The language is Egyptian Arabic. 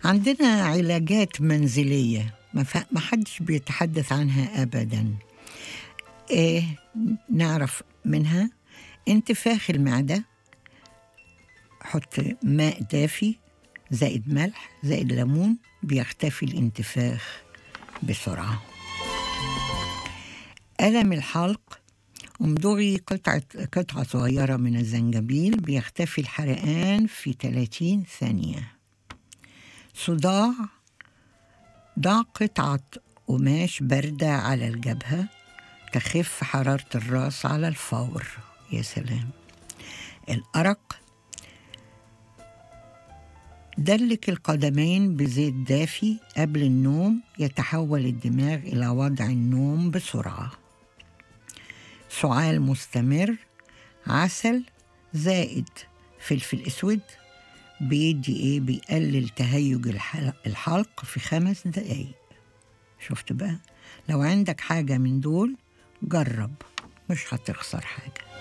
عندنا علاجات منزلية ما, ف... ما حدش بيتحدث عنها أبدا إيه نعرف منها انتفاخ المعدة حط ماء دافي زائد ملح زائد ليمون بيختفي الانتفاخ بسرعة ألم الحلق امضغي قطعة, قطعة صغيرة من الزنجبيل بيختفي الحرقان في 30 ثانية صداع ضع قطعة قماش باردة على الجبهة تخف حرارة الراس على الفور يا سلام الأرق دلك القدمين بزيت دافي قبل النوم يتحول الدماغ إلى وضع النوم بسرعة سعال مستمر عسل زائد فلفل اسود بيدي ايه بيقلل تهيج الحلق في خمس دقايق شفت بقى لو عندك حاجة من دول جرب مش هتخسر حاجة